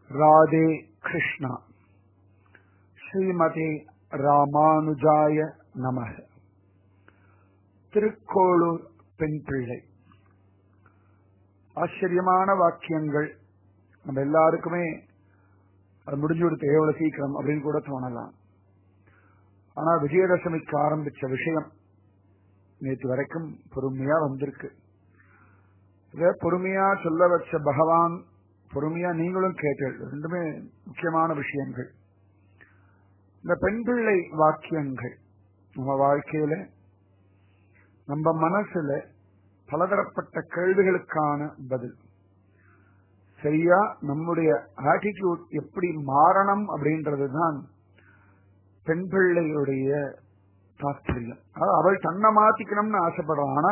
ராதே கிருஷ்ணா ஸ்ரீமதி ராமானுஜாய நமக திருக்கோளூர் பெண் பிள்ளை ஆச்சரியமான வாக்கியங்கள் நம்ம எல்லாருக்குமே அது முடிஞ்சு கொடுத்து எவ்வளவு சீக்கிரம் அப்படின்னு கூட தோணலாம் ஆனா விஜயதசமிக்கு ஆரம்பிச்ச விஷயம் நேற்று வரைக்கும் பொறுமையா வந்திருக்கு இத பொறுமையா சொல்ல வச்ச பகவான் பொறுமையா நீங்களும் கேட்டீர்கள் ரெண்டுமே முக்கியமான விஷயங்கள் இந்த பெண் பிள்ளை வாக்கியங்கள் நம்ம வாழ்க்கையில நம்ம மனசுல பலதரப்பட்ட கேள்விகளுக்கான பதில் சரியா நம்முடைய ஆட்டிடியூட் எப்படி மாறணும் அப்படின்றதுதான் பெண் பிள்ளையுடைய தாத்பரியம் அவள் தன்னை மாத்திக்கணும்னு ஆசைப்படுறான் ஆனா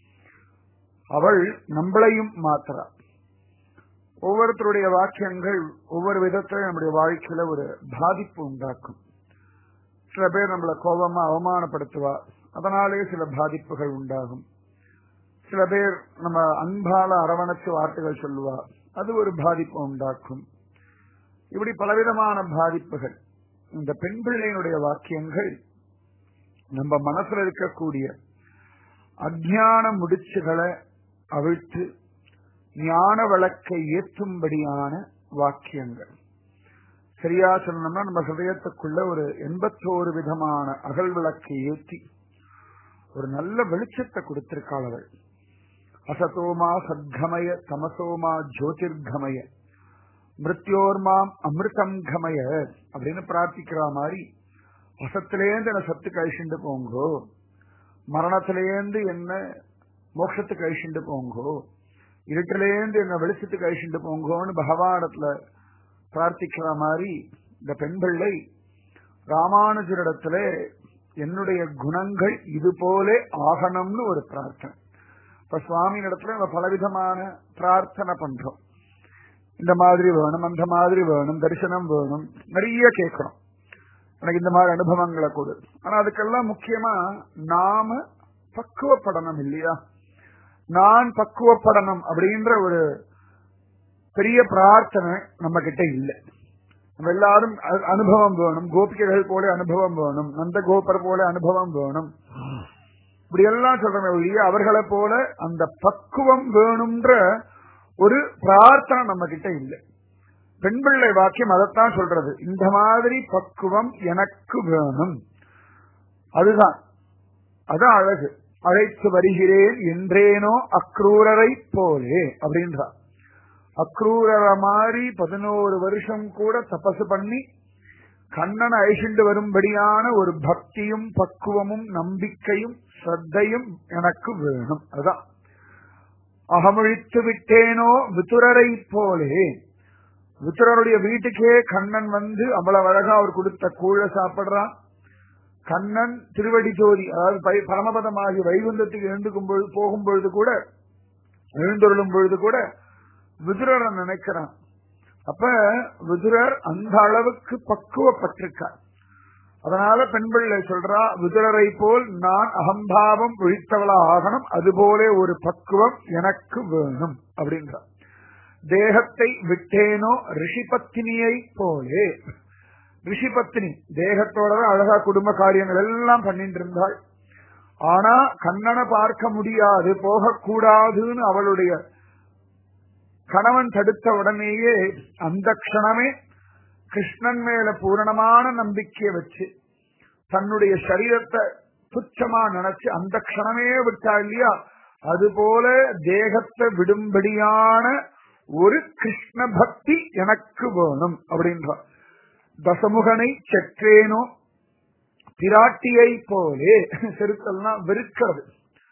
அவள் நம்மளையும் மாத்துறா ஒவ்வொருத்தருடைய வாக்கியங்கள் ஒவ்வொரு விதத்துல நம்முடைய வாழ்க்கையில ஒரு பாதிப்பு உண்டாக்கும் சில பேர் நம்மளை கோபமா அவமானப்படுத்துவா அதனாலே சில பாதிப்புகள் உண்டாகும் சில பேர் நம்ம அன்பால அரவணைச்சு வார்த்தைகள் சொல்லுவா அது ஒரு பாதிப்பு உண்டாக்கும் இப்படி பலவிதமான பாதிப்புகள் இந்த பெண் பிள்ளையினுடைய வாக்கியங்கள் நம்ம மனசுல இருக்கக்கூடிய அஜான முடிச்சுகளை அவிழ்த்து ஞான வழக்கை ஏற்றும்படியான வாக்கியங்கள் சரியா சொல்லணும்னா நம்ம ஹதயத்துக்குள்ள ஒரு எண்பத்தோரு விதமான அகல் விளக்கை ஏற்றி ஒரு நல்ல வெளிச்சத்தை கொடுத்திருக்காள் அவள் அசதோமா சத்கமய தமசோமா ஜோதிர்கமய மிருத்யோர்மாம் அமிர்தம் கமய அப்படின்னு பிரார்த்திக்கிற மாதிரி அசத்திலேந்து என்ன சத்து கழிச்சுண்டு போங்கோ மரணத்திலேந்து என்ன மோட்சத்துக்கு அழிச்சுண்டு போங்கோ இருட்டிலேந்து என்ன வெளிச்சத்துக்கு அழிச்சுண்டு போங்கோன்னு பகவானத்துல பிரார்த்திக்கிற மாதிரி இந்த பெண் பிள்ளை ராமானுஜரிடத்துல என்னுடைய குணங்கள் இது போல ஆகணும்னு ஒரு பிரார்த்தனை இப்ப சுவாமி இடத்துல நம்ம பலவிதமான பிரார்த்தனை பண்றோம் இந்த மாதிரி வேணும் அந்த மாதிரி வேணும் தரிசனம் வேணும் நிறைய கேட்கிறோம் எனக்கு இந்த மாதிரி அனுபவங்களை கொடு ஆனா அதுக்கெல்லாம் முக்கியமா நாம பக்குவப்படணும் இல்லையா நான் பக்குவப்படணும் அப்படின்ற ஒரு பெரிய பிரார்த்தனை நம்ம கிட்ட இல்லை நம்ம எல்லாரும் அனுபவம் வேணும் கோபிகைகள் போல அனுபவம் வேணும் நந்த கோபர் போல அனுபவம் வேணும் இப்படி எல்லாம் சொல்றோம் இல்லையா அவர்களை போல அந்த பக்குவம் வேணும்ன்ற ஒரு பிரார்த்தனை நம்ம கிட்ட இல்லை பெண் பிள்ளை வாக்கியம் அதைத்தான் சொல்றது இந்த மாதிரி பக்குவம் எனக்கு வேணும் அதுதான் அதான் அழகு அழைத்து வருகிறேன் என்றேனோ அக்ரூரரை போலே அப்படின்றார் அக்ரூரர மாதிரி பதினோரு வருஷம் கூட தபசு பண்ணி கண்ணனை அழிச்சுண்டு வரும்படியான ஒரு பக்தியும் பக்குவமும் நம்பிக்கையும் ஸ்ரத்தையும் எனக்கு வேணும் அதுதான் அகமழித்து விட்டேனோ விதுரரை போலே விதுரருடைய வீட்டுக்கே கண்ணன் வந்து அவ்வளவு அழகா அவர் கொடுத்த கூழ சாப்பிடுறான் கண்ணன் திருவடி ஜோதி அதாவது பரமபதமாகி வைகுந்தத்துக்கு எழுந்துக்கும் பொழுது போகும் பொழுது கூட எழுந்தொருளும் பொழுது கூட விதுரரை நினைக்கிறான் அப்ப விதுரர் அந்த அளவுக்கு பக்குவப்பட்டிருக்கார் அதனால பெண் பிள்ளை சொல்றா விதுரரை போல் நான் அகம்பாவம் ஒழித்தவளா ஆகணும் அதுபோல ஒரு பக்குவம் எனக்கு வேணும் அப்படின்றார் தேகத்தை விட்டேனோ ரிஷிபத்தினியை போலே ரிஷிபத்தினி தேகத்தோட அழகா குடும்ப காரியங்கள் எல்லாம் பண்ணிட்டு இருந்தாள் ஆனா கண்ணனை பார்க்க முடியாது போகக்கூடாதுன்னு அவளுடைய கணவன் தடுத்த உடனேயே அந்த க்ஷணமே கிருஷ்ணன் மேல பூரணமான நம்பிக்கையை வச்சு தன்னுடைய சரீரத்தை துச்சமா நினைச்சு அந்த க்ஷணமே விட்டா இல்லையா அதுபோல தேகத்தை விடும்படியான ஒரு கிருஷ்ண பக்தி எனக்கு வேணும் அப்படின்றார் தசமுகனை செற்றேனோ பிராட்டியை போலே செருத்தல்னா வெறுக்கிறது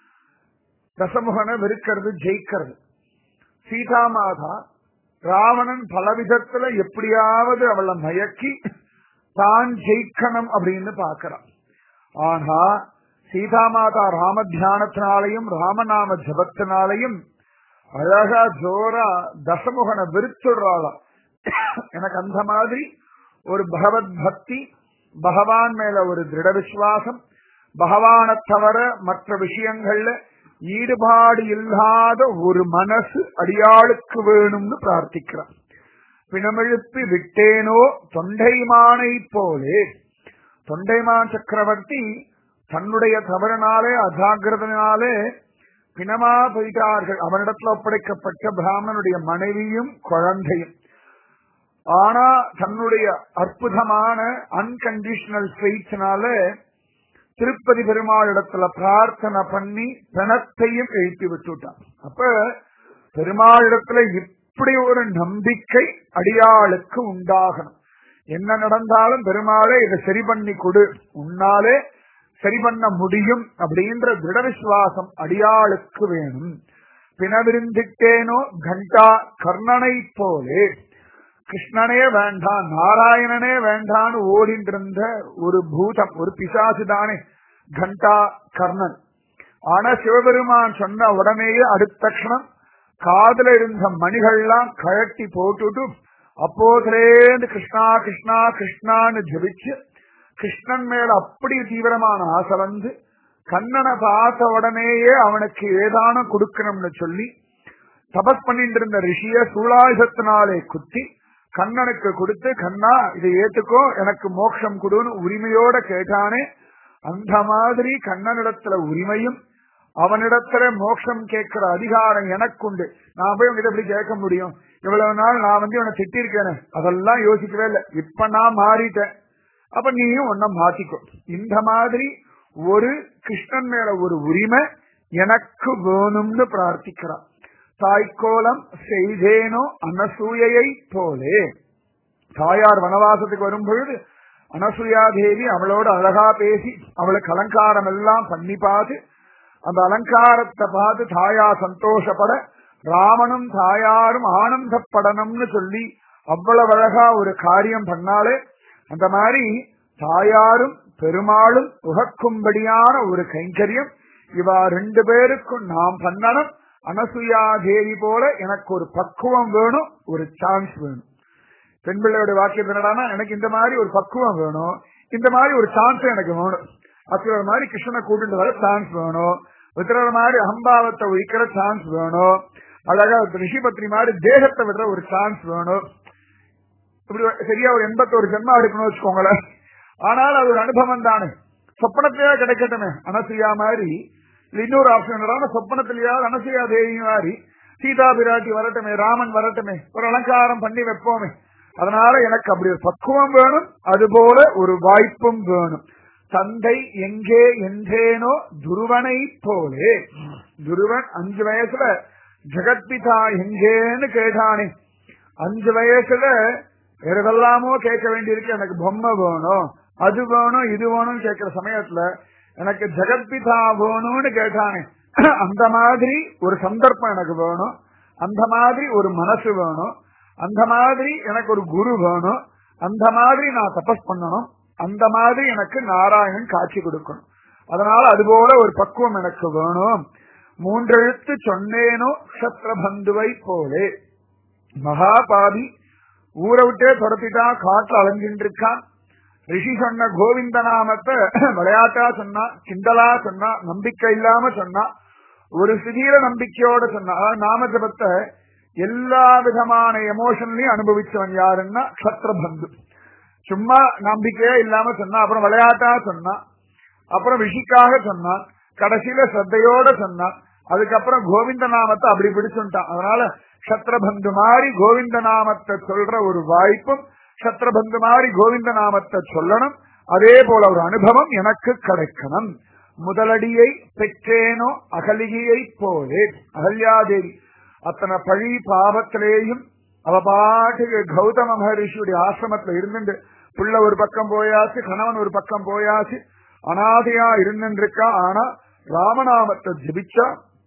தசமுகனை வெறுக்கிறது ஜெயிக்கிறது சீதாமாதா ராவணன் பலவிதத்துல எப்படியாவது அவளை மயக்கி தான் ஜெயிக்கணும் அப்படின்னு பாக்கிறான் ஆனா சீதாமாதா ராம தியானத்தினாலையும் ராமநாம ஜபத்தினாலையும் அழகா ஜோரா தசமுகனை வெறுத்துடுறாளாம் எனக்கு அந்த மாதிரி ஒரு பகவத் பக்தி பகவான் மேல ஒரு திருட விசுவாசம் பகவானை தவிர மற்ற விஷயங்கள்ல ஈடுபாடு இல்லாத ஒரு மனசு அடியாளுக்கு வேணும்னு பிரார்த்திக்கிறான் பிணமெழுப்பி விட்டேனோ தொண்டைமானை போலே தொண்டைமான் சக்கரவர்த்தி தன்னுடைய தவறினாலே அஜாகிரதனாலே பிணமா போயிட்டார்கள் அவனிடத்துல ஒப்படைக்கப்பட்ட பிராமணனுடைய மனைவியும் குழந்தையும் ஆனா தன்னுடைய அற்புதமான அன்கண்டிஷனல் ஃபெய்த்னால திருப்பதி பெருமாள் இடத்துல பிரார்த்தனை பண்ணி பிணத்தையும் எழுப்பி விட்டுட்டான் அப்ப பெருமாள் இடத்துல இப்படி ஒரு நம்பிக்கை அடியாளுக்கு உண்டாகணும் என்ன நடந்தாலும் பெருமாளே இதை சரி பண்ணி கொடு உன்னாலே சரி பண்ண முடியும் அப்படின்ற திட விசுவாசம் அடியாளுக்கு வேணும் பிணவிருந்திட்டேனோ கண்டா கர்ணனை போலே கிருஷ்ணனே வேண்டாம் நாராயணனே வேண்டான்னு ஓடிட்டு இருந்த ஒரு பூதம் ஒரு பிசாசு தானே கண்டா கர்ணன் ஆனா சிவபெருமான் சொன்ன உடனேயே அடுத்த க்ஷணம் காதுல இருந்த மணிகள்லாம் கழட்டி போட்டுட்டு அப்போதுலேருந்து கிருஷ்ணா கிருஷ்ணா கிருஷ்ணான்னு ஜபிச்சு கிருஷ்ணன் மேல அப்படி தீவிரமான ஆசை வந்து கண்ணனை பார்த்த உடனேயே அவனுக்கு ஏதானும் கொடுக்கணும்னு சொல்லி தபஸ் பண்ணிட்டு இருந்த ரிஷிய சூலாயுதத்தினாலே குத்தி கண்ணனுக்கு கொடுத்து கண்ணா இதை ஏத்துக்கோ எனக்கு மோட்சம் கொடுன்னு உரிமையோட கேட்டானே அந்த மாதிரி கண்ணனிடத்துல உரிமையும் அவனிடத்துல மோட்சம் கேட்கிற அதிகாரம் எனக்கு உண்டு நான் போய் உங்ககிட்ட எப்படி கேட்க முடியும் இவ்வளவு நாள் நான் வந்து இவனை திட்டிருக்கேனே அதெல்லாம் யோசிக்கவே இல்லை இப்ப நான் மாறிட்டேன் அப்ப நீயும் ஒன்ன மாத்திக்கோ இந்த மாதிரி ஒரு கிருஷ்ணன் மேல ஒரு உரிமை எனக்கு வேணும்னு பிரார்த்திக்கிறான் தாய்க்கோலம் செய்தேனோ அனசூயையை போலே தாயார் வனவாசத்துக்கு வரும் பொழுது அனசூயா தேவி அவளோட அழகா பேசி அவளுக்கு அலங்காரம் எல்லாம் பண்ணி பார்த்து அந்த அலங்காரத்தை பார்த்து தாயா சந்தோஷப்பட ராமனும் தாயாரும் ஆனந்தப்படணும்னு சொல்லி அவ்வளவு அழகா ஒரு காரியம் பண்ணாலே அந்த மாதிரி தாயாரும் பெருமாளும் உகக்கும்படியான ஒரு கைங்கரியம் இவா ரெண்டு பேருக்கும் நாம் பண்ணணும் அனசுயா தேவி போல எனக்கு ஒரு பக்குவம் வேணும் ஒரு சான்ஸ் வேணும் பெண் பிள்ளையோட வாக்கியம் என்னடானா எனக்கு இந்த மாதிரி ஒரு பக்குவம் வேணும் இந்த மாதிரி ஒரு சான்ஸ் எனக்கு வேணும் அசுரர் மாதிரி கிருஷ்ணனை கூட்டிட்டு வர சான்ஸ் வேணும் வித்திரர் மாதிரி அகம்பாவத்தை ஒழிக்கிற சான்ஸ் வேணும் அழகா ரிஷிபத்ரி மாதிரி தேகத்தை விடுற ஒரு சான்ஸ் வேணும் இப்படி சரியா ஒரு எண்பத்தோரு ஜென்மா எடுக்கணும் வச்சுக்கோங்களேன் ஆனால் அது ஒரு அனுபவம் தானே சொப்பனத்திலேயே கிடைக்கட்டுமே அனசுயா மாதிரி இல்ல இன்னொரு ஆப்ஷன் என்னடா சொப்பனத்திலேயாவது அனசுயா தேவி மாதிரி சீதா பிராட்டி வரட்டுமே ராமன் வரட்டுமே ஒரு அலங்காரம் பண்ணி வைப்போமே அதனால எனக்கு அப்படி ஒரு பக்குவம் வேணும் அதுபோல ஒரு வாய்ப்பும் வேணும் தந்தை எங்கே என்றேனோ துருவனை போலே துருவன் அஞ்சு வயசுல ஜெகத்பிதா எங்கேன்னு கேட்டானே அஞ்சு வயசுல எதெல்லாமோ கேட்க வேண்டியிருக்கு எனக்கு பொம்மை வேணும் அது வேணும் இது வேணும்னு கேட்கிற சமயத்துல எனக்கு ஜெகத்பிதா வேணும்னு கேட்டானே அந்த மாதிரி ஒரு சந்தர்ப்பம் எனக்கு வேணும் அந்த மாதிரி ஒரு மனசு வேணும் அந்த மாதிரி எனக்கு ஒரு குரு வேணும் அந்த மாதிரி நான் தபஸ் பண்ணணும் அந்த மாதிரி எனக்கு நாராயணன் காட்சி கொடுக்கணும் அதனால அதுபோல ஒரு பக்குவம் எனக்கு வேணும் மூன்றெழுத்து சொன்னேனோ சத்ரபந்துவை போலே மகாபாதி ஊரை விட்டே துரத்திட்டான் காட்டுல அலைஞ்சிட்டு இருக்கான் ரிஷி சொன்ன கோவிந்த நாமத்தை விளையாட்டா சொன்னா கிண்டலா சொன்னா நம்பிக்கை இல்லாம சொன்னா ஒரு சிதீர நம்பிக்கையோட சொன்னா அதாவது நாம ஜபத்தை எல்லா விதமான எமோஷன்லயும் அனுபவிச்சவன் யாருன்னா சத்ரபந்து சும்மா நம்பிக்கையே இல்லாம சொன்னா அப்புறம் விளையாட்டா சொன்னா அப்புறம் ரிஷிக்காக சொன்னான் கடைசியில ஸ்ரத்தையோட சொன்னான் அதுக்கப்புறம் கோவிந்த நாமத்தை அப்படி பிடிச்சுட்டான் அதனால சத்ரபந்து மாதிரி கோவிந்த நாமத்தை சொல்ற ஒரு வாய்ப்பும் சத்ரபந்து மாதிரி கோவிந்த நாமத்தை சொல்லணும் அதே போல ஒரு அனுபவம் எனக்கு கிடைக்கணும் முதலடியை பெற்றேனோ அகலிகையை போலே அகல்யாதேவி அத்தனை பழி பாவத்திலேயும் அவ பாட்டுக்கு கௌதம மகரிஷியுடைய ஆசிரமத்துல இருந்துட்டு புள்ள ஒரு பக்கம் போயாச்சு கணவன் ஒரு பக்கம் போயாச்சு அனாதையா இருந்துருக்கா ஆனா ராமநாமத்தை ஜபிச்சா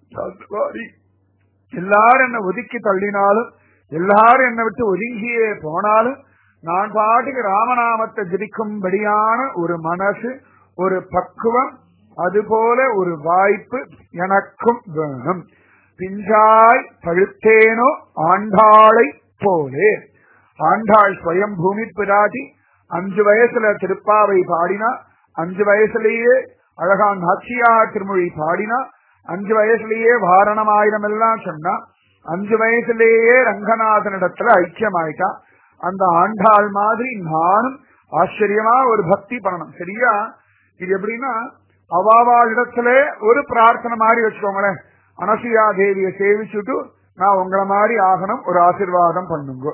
எல்லாரும் என்ன ஒதுக்கி தள்ளினாலும் எல்லாரும் என்னை விட்டு ஒதுங்கியே போனாலும் நான் பாட்டுக்கு ராமநாமத்தை ஜபிக்கும்படியான ஒரு மனசு ஒரு பக்குவம் அதுபோல ஒரு வாய்ப்பு எனக்கும் வேணும் பிஞ்சாய் பழுத்தேனோ ஆண்டாளை போலே ஆண்டாள் ஸ்வயம் பூமி பிராட்டி அஞ்சு வயசுல திருப்பாவை பாடினா அஞ்சு வயசுலயே அழகா நாச்சியா திருமொழி பாடினா அஞ்சு வயசுலயே வாரணம் ஆயிரம் எல்லாம் சொன்னா அஞ்சு வயசுலயே ரங்கநாதனிடத்துல ஐக்கியமாயிட்டா அந்த ஆண்டாள் மாதிரி நானும் ஆச்சரியமா ஒரு பக்தி பண்ணணும் சரியா இது எப்படின்னா அவாவாளிடத்துல ஒரு பிரார்த்தனை மாதிரி வச்சுக்கோங்களேன் அனசுயா தேவியை சேவிச்சுட்டு நான் உங்களை மாதிரி ஆகணும் ஒரு ஆசிர்வாதம் பண்ணுங்க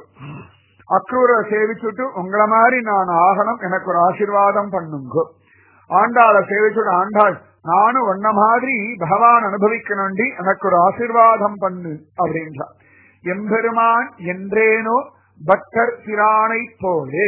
அக்ரூரை சேவிச்சுட்டு உங்களை மாதிரி நான் ஆகணும் எனக்கு ஒரு ஆசிர்வாதம் பண்ணுங்க ஆண்டாளை சேவிச்சுட்டு ஆண்டாள் நானும் உன்ன மாதிரி பகவான் அனுபவிக்கணுண்டி எனக்கு ஒரு ஆசிர்வாதம் பண்ணு அப்படின்றார் எம்பெருமான் என்றேனோ பக்தர் பிரானை போலே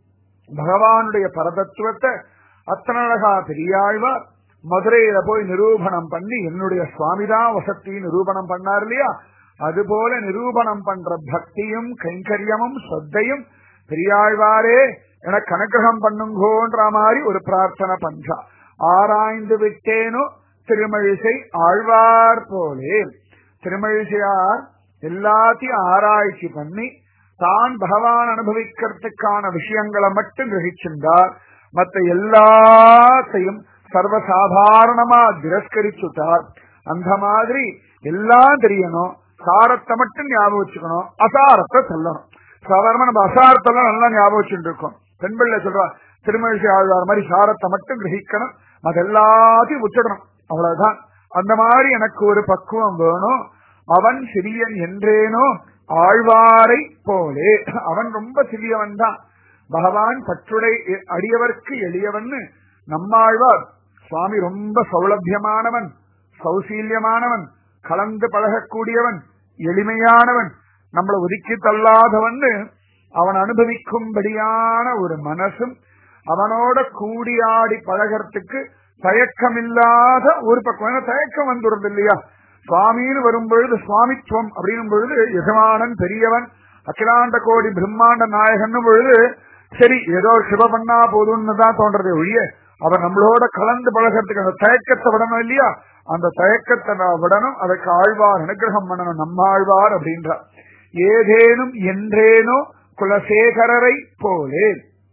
பகவானுடைய பரதத்துவத்தை அத்தனை அழகா பெரியாழ்வார் மதுரையில போய் நிரூபணம் பண்ணி என்னுடைய சுவாமிதான் வசத்தி நிரூபணம் பண்ணார் இல்லையா அதுபோல நிரூபணம் பண்ற பக்தியும் கைங்கரியமும் ஸ்ரத்தையும் பெரியாழ்வாரே எனக்கு அனுகிரகம் பண்ணுங்கோன்ற மாதிரி ஒரு பிரார்த்தனை பண்றா ஆராய்ந்து விட்டேனோ திருமழிசை ஆழ்வார் போலே திருமழிசையார் எல்லாத்தையும் ஆராய்ச்சி பண்ணி தான் பகவான் அனுபவிக்கிறதுக்கான விஷயங்களை மட்டும் கிரகிச்சிருந்தார் மத்த எல்லாத்தையும் சர்வசாதாரணமா திரஸ்கரிச்சுட்டார் அந்த மாதிரி எல்லாம் தெரியணும் சாரத்தை மட்டும் ஞாபகம் வச்சுக்கணும் அசாரத்தை சொல்லணும் சாதாரணமா நம்ம அசாரத்தெல்லாம் நல்லா ஞாபகம் வச்சுட்டு இருக்கோம் பெண் பிள்ளை சொல்றா திருமழிசை ஆழ்வார் மாதிரி சாரத்தை மட்டும் கிரகிக்கணும் அது எல்லாத்தையும் விட்டுடணும் அவ்வளவுதான் அந்த மாதிரி எனக்கு ஒரு பக்குவம் வேணும் அவன் சிறியன் என்றேனோ ஆழ்வாரை போலே அவன் ரொம்ப சிறியவன் தான் பகவான் பற்றுடை அடியவர்க்கு எளியவன் நம்மாழ்வார் சுவாமி ரொம்ப சௌலபியமானவன் சௌசீல்யமானவன் கலந்து பழகக்கூடியவன் எளிமையானவன் நம்மளை ஒதுக்கி தள்ளாதவன் அவன் அனுபவிக்கும்படியான ஒரு மனசும் அவனோட கூடியாடி பழகிறதுக்கு தயக்கமில்லாத ஒரு பக்கம் தயக்கம் வந்துடுறது இல்லையா சுவாமின்னு வரும் பொழுது சுவாமித்துவம் அப்படின்னும் பொழுது எஜமானன் பெரியவன் அகிலாண்ட கோடி பிரம்மாண்ட நாயகன் பொழுது சரி ஏதோ சிவ பண்ணா போதும்னு தான் தோன்றதே ஒழிய அவர் நம்மளோட கலந்து பழகிறதுக்கு அந்த தயக்கத்தை விடணும் இல்லையா அந்த தயக்கத்தை நான் விடணும் அதுக்கு ஆழ்வார் அனுகிரகம் பண்ணணும் நம்ம ஆழ்வார் அப்படின்றார் ஏதேனும் என்றேனோ குலசேகரரை போலே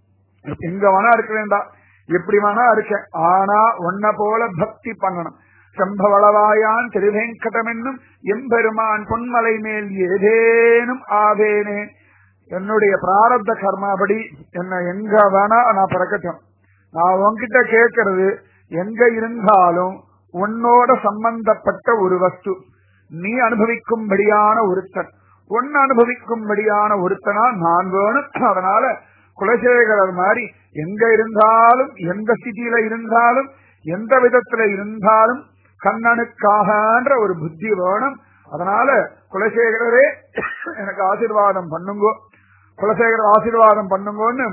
எங்க வேணா இருக்க வேண்டாம் எப்படி வேணா இருக்கேன் ஆனா உன்ன போல பக்தி பண்ணணும் செம்பவளவாயான் திருவேங்கடம் என்னும் எம்பெருமான் பொன்மலை மேல் ஏதேனும் ஆவேனே என்னுடைய பிராரப்த கர்மாபடி என்ன எங்க வேணா நான் பிறக்கட்டும் நான் உன்கிட்ட கேட்கறது எங்க இருந்தாலும் உன்னோட சம்பந்தப்பட்ட ஒரு வஸ்து நீ அனுபவிக்கும்படியான ஒருத்தன் உன் அனுபவிக்கும்படியான ஒருத்தனா நான் வேணும் அதனால குலசேகரர் மாதிரி எங்க இருந்தாலும் எந்த ஸ்திதியில இருந்தாலும் எந்த விதத்துல இருந்தாலும் கண்ணனுக்காகன்ற ஒரு புத்தி வேணும் அதனால குலசேகரரே எனக்கு ஆசீர்வாதம் பண்ணுங்கோ குலசேகர ஆசீர்வாதம் பண்ணுங்கோன்னு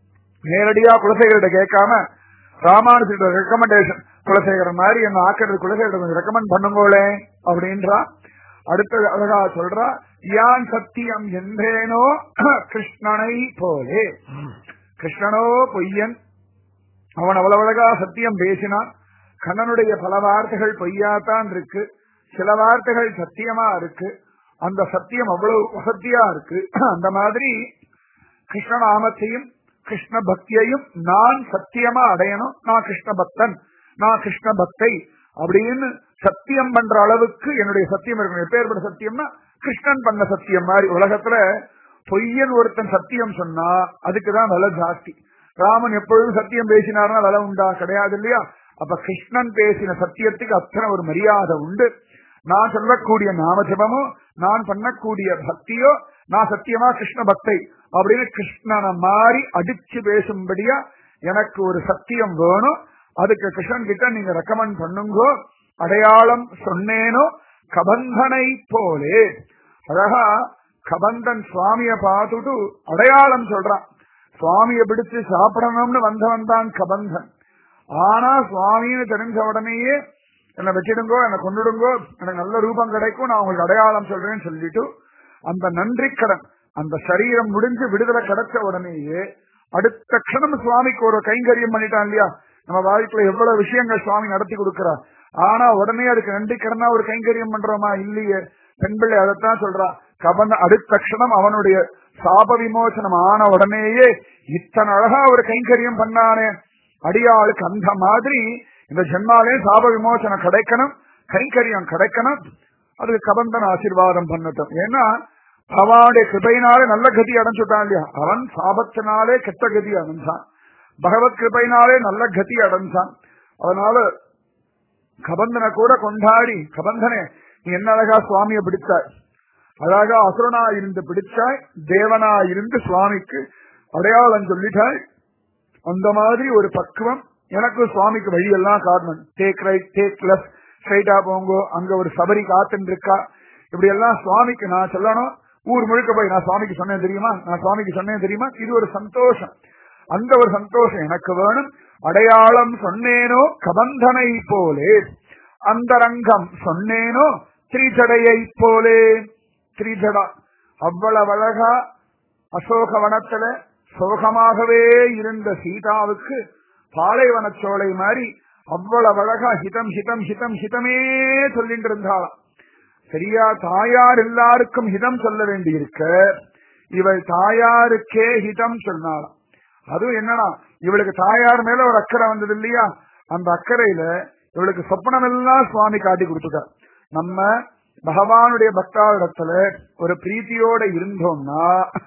நேரடியா குலசேகர்கிட்ட கேட்காம ராமானுஜோட ரெக்கமெண்டேஷன் குலசேகரன் மாதிரி என்ன ஆக்கிறது குலசேகர் கொஞ்சம் ரெக்கமெண்ட் பண்ணுங்கோளே அப்படின்றா அடுத்த அழகா சொல்றா யான் சத்தியம் என்றேனோ கிருஷ்ணனை போலே கிருஷ்ணனோ பொய்யன் அவன் அவ்வளவு அழகா சத்தியம் பேசினான் கண்ணனுடைய பல வார்த்தைகள் பொய்யாத்தான் இருக்கு சில வார்த்தைகள் சத்தியமா இருக்கு அந்த சத்தியம் அவ்வளவு வசத்தியா இருக்கு அந்த மாதிரி கிருஷ்ண நாமத்தையும் கிருஷ்ண பக்தியையும் நான் சத்தியமா அடையணும் நான் கிருஷ்ண பக்தன் நான் கிருஷ்ண பக்தை அப்படின்னு சத்தியம் பண்ற அளவுக்கு என்னுடைய சத்தியம் இருக்கணும் எப்பேற்பட்ட சத்தியம்னா கிருஷ்ணன் பண்ண சத்தியம் மாதிரி உலகத்துல பொய்யன் ஒருத்தன் சத்தியம் சொன்னா அதுக்குதான் விலை ஜாஸ்தி ராமன் எப்பொழுதும் சத்தியம் பேசினார்னா விலை உண்டா கிடையாது இல்லையா அப்ப கிருஷ்ணன் பேசின சத்தியத்துக்கு அத்தனை ஒரு மரியாதை உண்டு நான் சொல்லக்கூடிய நாம ஜபமோ நான் பண்ணக்கூடிய பக்தியோ நான் சத்தியமா கிருஷ்ண பக்தை அப்படின்னு கிருஷ்ணனை மாறி அடிச்சு பேசும்படியா எனக்கு ஒரு சத்தியம் வேணும் அதுக்கு கிருஷ்ணன் கிட்ட நீங்க ரெக்கமெண்ட் பண்ணுங்கோ அடையாளம் சொன்னேனோ கபந்தனை போலே அழகா கபந்தன் சுவாமிய பார்த்துட்டு அடையாளம் சொல்றான் சுவாமிய பிடிச்சு சாப்பிடணும்னு வந்தவன் தான் கபந்தன் ஆனா சுவாமின்னு தெரிஞ்ச உடனேயே என்னை வச்சிடுங்கோ என்னை கொண்டுடுங்கோ எனக்கு நல்ல ரூபம் கிடைக்கும் நான் உங்களுக்கு அடையாளம் சொல்றேன்னு சொல்லிட்டு அந்த நன்றி கடன் அந்த சரீரம் முடிஞ்சு விடுதலை கிடைச்ச உடனேயே அடுத்த க்ஷணம் சுவாமிக்கு ஒரு கைங்கரியம் பண்ணிட்டான் இல்லையா நம்ம வாழ்க்கையில எவ்வளவு விஷயங்கள் சுவாமி நடத்தி கொடுக்கிறார் ஆனா உடனே அதுக்கு நன்றி கடனா ஒரு கைங்கரியம் பண்றோமா இல்லையே பெண் பிள்ளை அதைத்தான் சொல்றா கபந்த அடுத்த க்ஷணம் அவனுடைய சாப விமோசனம் ஆன உடனேயே இத்தனை அழகா ஒரு கைங்கரியம் பண்ணானே அடியாளுக்கு அந்த மாதிரி இந்த ஜென்மாலே சாப விமோசனம் கிடைக்கணும் கைங்கரியம் கிடைக்கணும் அதுக்கு கபந்தன் ஆசீர்வாதம் பண்ணட்டும் ஏன்னா அவனுடைய கிருபையினாலே நல்ல கதி அடைஞ்சுட்டான் இல்லையா அவன் சாபத்தினாலே கெட்ட கதி அடைஞ்சான் பகவத் கிருபையினாலே நல்ல கதி அடைஞ்சான் அதனால கபந்தனை கூட கொண்டாடி கபந்தனே நீ என்ன அழகா சுவாமியை பிடிச்சாய் அழகா அசுரனா இருந்து பிடிச்சாய் தேவனா இருந்து சுவாமிக்கு அடையாளம் சொல்லிட்டாய் அந்த மாதிரி ஒரு பக்குவம் எனக்கு சுவாமிக்கு வழியெல்லாம் காரணம் டேக் ரைட் டேக் லெஃப்ட் ஸ்ட்ரைட்டா போங்கோ அங்க ஒரு சபரி காத்துன்னு இருக்கா இப்படி எல்லாம் சுவாமிக்கு நான் சொல்லணும் ஊர் முழுக்க போய் நான் சுவாமிக்கு சொன்னேன் தெரியுமா நான் சுவாமிக்கு சொன்னேன் தெரியுமா இது ஒரு சந்தோஷம் அந்த ஒரு சந்தோஷம் எனக்கு வேணும் அடையாளம் சொன்னேனோ கபந்தனை போலே அந்தரங்கம் சொன்னேனோ திரிஜடையை போலே திரிஜடா அவ்வளவு அழகா அசோக வனத்துல சோகமாகவே இருந்த சீதாவுக்கு பாலைவன சோலை மாதிரி அவ்வளவு அழகா ஹிதம் ஹிதம் ஹிதம் ஹிதமே சொல்லிட்டு இருந்தாளாம் சரியா தாயார் எல்லாருக்கும் ஹிதம் சொல்ல வேண்டியிருக்க இவள் தாயாருக்கே ஹிதம் சொன்னாளாம் அதுவும் என்னன்னா இவளுக்கு தாயார் மேல ஒரு அக்கறை வந்தது இல்லையா அந்த அக்கறையில இவளுக்கு சொப்பனம் எல்லாம் சுவாமி காட்டி கொடுத்துட்டார் நம்ம பகவானுடைய பக்தாவிடத்துல ஒரு பிரீத்தியோட இருந்தோம்னா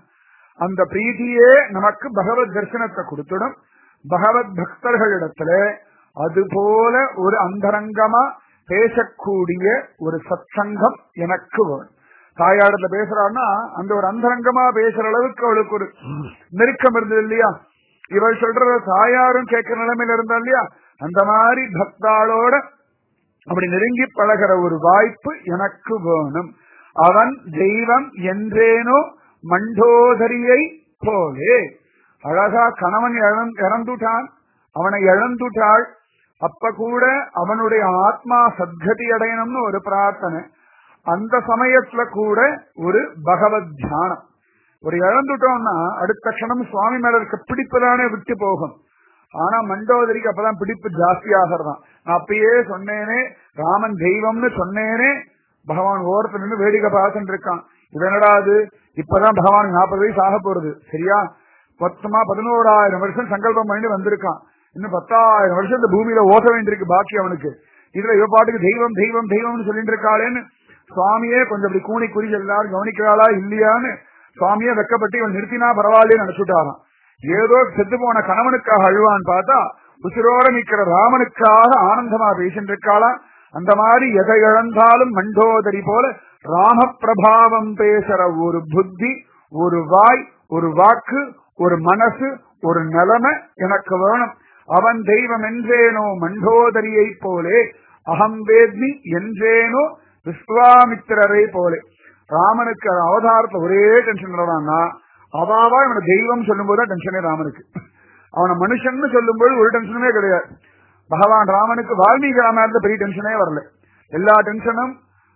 அந்த பிரீத்தியே நமக்கு பகவத் தரிசனத்தை கொடுத்துடும் பகவத் பக்தர்களிடத்துல அது போல ஒரு அந்தரங்கமா பேசக்கூடிய ஒரு சத்சங்கம் எனக்கு வேணும் தாயாடத்துல பேசுறான்னா அந்த ஒரு அந்தரங்கமா பேசுற அளவுக்கு அவளுக்கு ஒரு நெருக்கம் இருந்தது இல்லையா இவள் சொல்றத தாயாரும் கேட்கிற நிலைமையில இருந்தா இல்லையா அந்த மாதிரி பக்தாளோட அப்படி நெருங்கி பழகிற ஒரு வாய்ப்பு எனக்கு வேணும் அவன் தெய்வம் என்றேனோ மண்டோதரியை போலே அழகா கணவன் இழந்- இறந்துட்டான் அவனை இழந்துட்டாள் அப்ப கூட அவனுடைய ஆத்மா சத்கதி அடையணும்னு ஒரு பிரார்த்தனை அந்த சமயத்துல கூட ஒரு பகவத் தியானம் ஒரு இழந்துட்டோம்னா அடுத்த க்ஷணம் சுவாமி மேல இருக்க பிடிப்புதானே விட்டு போகும் ஆனா மண்டோதரிக்கு அப்பதான் பிடிப்பு ஜாஸ்தி ஆகிறதாம் நான் அப்பயே சொன்னேனே ராமன் தெய்வம்னு சொன்னேனே பகவான் ஓரத்துல நின்று வேடிக்கை பார்த்துட்டு இருக்கான் இது என்னடா அது இப்பதான் பகவான் நாற்பது வயசு ஆக போறது சரியா மொத்தமா பதினோராயிரம் வருஷம் சங்கல்பம் பண்ணி வந்திருக்கான் இன்னும் பத்தாயிரம் வருஷம் இந்த பூமியில ஓட்ட வேண்டியிருக்கு பாக்கி அவனுக்கு இதுல இவ பாட்டுக்கு தெய்வம் தெய்வம் தெய்வம்னு சொல்லிட்டு இருக்காளேன்னு சுவாமியே கொஞ்சம் அப்படி கூணி குறி எல்லாரும் கவனிக்கிறாளா இல்லையான்னு சுவாமியே வெக்கப்பட்டு இவன் நிறுத்தினா பரவாயில்லைன்னு நினைச்சுட்டாராம் ஏதோ செத்து போன கணவனுக்காக அழுவான்னு பார்த்தா உசிரோட நிக்கிற ராமனுக்காக ஆனந்தமா பேசிட்டு இருக்காளா அந்த மாதிரி எதை இழந்தாலும் மண்டோதரி போல ராம பிரபாவம் பேசுற ஒரு புத்தி ஒரு வாய் ஒரு வாக்கு ஒரு மனசு ஒரு நிலைமை எனக்கு வேணும் அவன் தெய்வம் என்றேனோ மண்டோதரியை போலே அகம் வேத்மி என்றேனோ விஸ்வாமித்திரரை போலே ராமனுக்கு அவதாரத்துல ஒரே டென்ஷன் வரான்னா அவாவா இவனை தெய்வம் சொல்லும்போது தான் டென்ஷனே ராமனுக்கு அவனை மனுஷன்னு சொல்லும்போது ஒரு டென்ஷனுமே கிடையாது பகவான் ராமனுக்கு வால்மீகி ராமாயணத்துல பெரிய டென்ஷனே வரல எல்லா டென்ஷனும்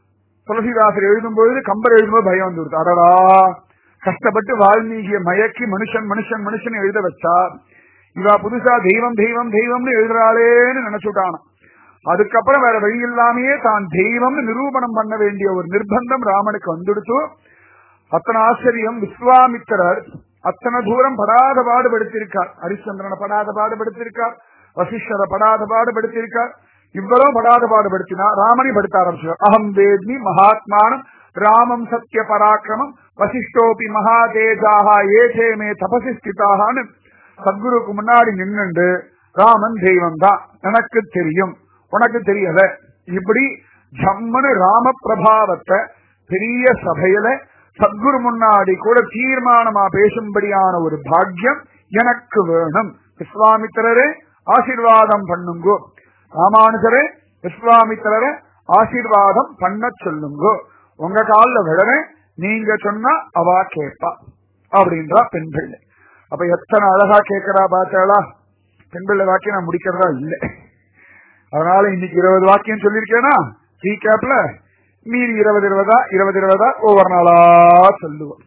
துளசிதாசர் எழுதும்போது கம்பர் எழுதும்போது பயம் வந்து கொடுத்து அடடா கஷ்டப்பட்டு வால்மீகிய மயக்கி மனுஷன் மனுஷன் மனுஷன் எழுத வச்சா இவா புதுசா தெய்வம் தெய்வம் தெய்வம்னு எழுதுறாளேன்னு நினைச்சுட்டானாம் அதுக்கப்புறம் வேற வழி இல்லாமையே தான் தெய்வம்னு நிரூபணம் பண்ண வேண்டிய ஒரு நிர்பந்தம் ராமனுக்கு வந்துடுத்து அத்தனை ஆச்சரியம் விஸ்வாமித்திரர் அத்தனை தூரம் படாத பாடுபடுத்தியிருக்கார் ஹரிச்சந்திரனை படாத பாடுபடுத்தியிருக்கார் வசிஷ்டரை படாத பாடுபடுத்தியிருக்கார் இவ்வளவு படாத பாடுபடுத்தினார் ராமனை படுத்த ஆரம்பிச்சார் அகம் வேத்மி மகாத்மானம் ராமம் சத்திய பராக்கிரமம் வசிஷ்டோபி மகாதேஜாக ஏதே மே தபசி ஸ்திதாகான்னு சத்குருக்கு முன்னாடி நின்னுண்டு ராமன் தெய்வம் தான் எனக்கு தெரியும் உனக்கு தெரியல இப்படி ஜம்மனு ராம பிரபாவத்தை பெரிய சபையில சத்குரு முன்னாடி கூட தீர்மானமா பேசும்படியான ஒரு பாக்கியம் எனக்கு வேணும் விஸ்வாமித்திரரே ஆசீர்வாதம் பண்ணுங்கோ ராமானுஜரே விஸ்வாமித்திரரை ஆசீர்வாதம் பண்ண சொல்லுங்கோ உங்க காலில் விழவே நீங்க சொன்னா அவா கேட்பா அப்படின்றா பெண் பிள்ளை அப்ப எத்தனை அழகா கேட்கிறா பாத்தாளா பெண் பிள்ளை வாக்கியம் நான் முடிக்கிறதா இல்லை அதனால இன்னைக்கு இருபது வாக்கியம் சொல்லியிருக்கேனா டீ கேப்ல மீறி இருபது இருபதா இருபது இருபதா ஒவ்வொரு நாளா சொல்லுவோம்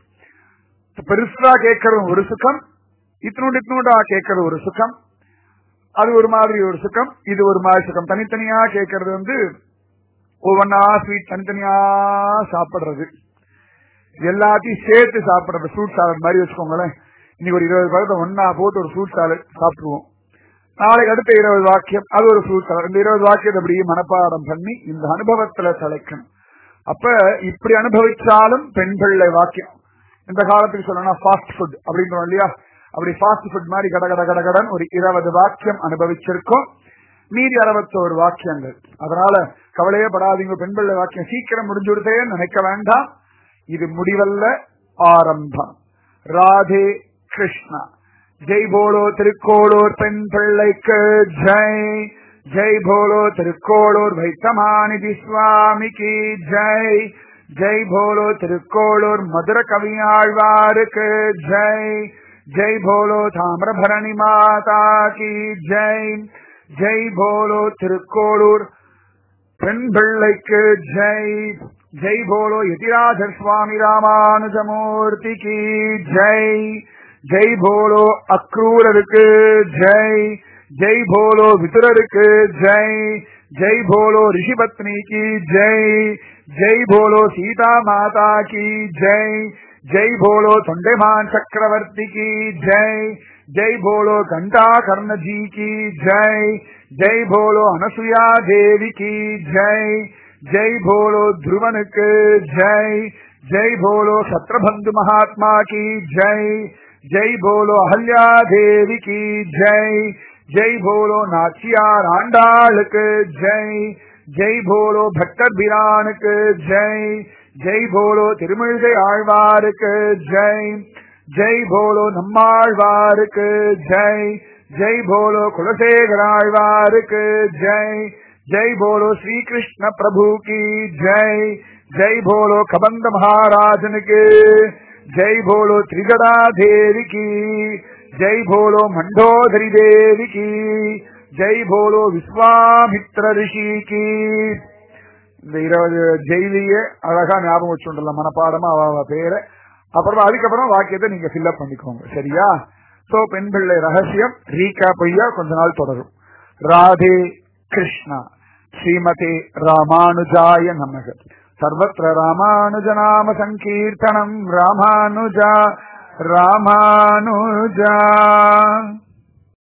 பெருசா கேட்கறது ஒரு சுகம் இத்தினோண்டு இத்தினோண்டா கேட்கறது ஒரு சுகம் அது ஒரு மாதிரி ஒரு சுகம் இது ஒரு மாதிரி சுகம் தனித்தனியா கேட்கறது வந்து ஒவ்வொன்னா ஸ்வீட் தனித்தனியா சாப்பிடுறது எல்லாத்தையும் சேர்த்து சாப்பிடுறது ஃப்ரூட் சாலட் மாதிரி வச்சுக்கோங்களேன் இன்னைக்கு ஒரு இருபது பழத்தை ஒன்னா போட்டு ஒரு ஃப்ரூட் சாலட் சாப்பிட்டுருவோம் நாளைக்கு அடுத்த இருபது வாக்கியம் அது ஒரு ஃப்ரூட் சாலட் இந்த இருபது வாக்கியத்தை அப்படியே மனப்பாடம் பண்ணி இந்த அனுபவத்துல தலைக்கணும் அப்ப இப்படி அனுபவிச்சாலும் பெண் பிள்ளை வாக்கியம் இந்த காலத்துக்கு சொல்லணும்னா ஃபாஸ்ட் ஃபுட் அப்படின்றோம் இல்லையா அப்படி ஃபாஸ்ட் ஃபுட் மாதிரி கட கட கட கடன் ஒரு இருபது வாக்கியம் அனுபவிச்சிருக்கோம் மீதி அறுபத்தோரு வாக்கியங்கள் அதனால கவலையே படாதீங்க பெண் பிள்ளை வாக்கியம் சீக்கிரம் முடிஞ்சுடுதே நினைக்க வேண்டாம் இது முடிவல்ல ஆரம்பம் ராதே கிருஷ்ணா ஜெய் போலோ திருக்கோளூர் பெண் பிள்ளைக்கு ஜெய் ஜெய் போலோ திருக்கோளூர் வைத்தமாநிதி சுவாமிக்கு ஜெய் ஜெய் போலோ திருக்கோளூர் மதுர கவியாழ்வாருக்கு ஜெய் ஜெய் போலோ தாமிரபரணி மாதா கி ஜெய் ஜெய் போலோ திருக்கோளூர் பெண் பிள்ளைக்கு ஜெய் ஜெய் போலோ யதிராஜர் சுவாமி ராமானுஜமூர்த்தி கி ஜெய் ஜெய் போலோ அக்ரூரருக்கு ஜெய் ஜெய் போலோ விதுரருக்கு ஜெய் ஜெய் போலோ ரிஷிபத்னி கி ஜெய் ஜெய் போலோ சீதா மாதா கி ஜெய் ஜெய் போலோ தொண்டைமான் சக்கரவர்த்தி கி ஜெய் ஜெய் போலோ கண்டா கர்ணஜி கி ஜெய் ஜெய் போலோ அனசுயா தேவி கி ஜெய் ஜெய் போலோ ध्रुवனுக்கு ஜெய் ஜெய் போலோ சத்ரபந்து மகாத்மா கி ஜெய் ஜெய் போலோ அஹல்யா தேவி கி ஜெய் ஜெய் போலோ நாச்சியார் ஆண்டாளுக்கு ஜெய் ஜெய் போலோ பக்தர் பிரானுக்கு ஜெய் ஜெய் போலோ திருமிழ்கை ஆழ்வாருக்கு ஜெய் ஜெய் போலோ நம்மாழ்வாருக்கு ஜெய் ஜெய் போலோ குலசேகர ஆழ்வாருக்கு ஜெய் ஜெய் போலோ ஸ்ரீகிருஷ்ண பிரபு கி ஜெய் ஜெய் போலோ கபந்த மகாராஜனுக்கு ஜெய் போலோ திரிகடா தேவி கி ஜெய் போலோ மண்டோதரி தேவி கி ஜெய் போலோ விஸ்வாமித்ர ரிஷி கி இந்த இருபது ஜெய்லியே அழகா ஞாபகம் வச்சுடலாம் மனப்பாடமா அவ அவ பேரை அப்புறம் அதுக்கப்புறம் வாக்கியத்தை நீங்க ஃபில்அப் பண்ணிக்கோங்க சரியா சோ பெண் பிள்ளை ரகசியம் ரீகேப் ஐயா கொஞ்ச நாள் தொடரும் ராதே கிருஷ்ணா ஸ்ரீமதே ராமானுஜாய நமக சர்வத்திர ராமானுஜநாம சங்கீர்த்தனம் ராமானுஜா ராமானுஜா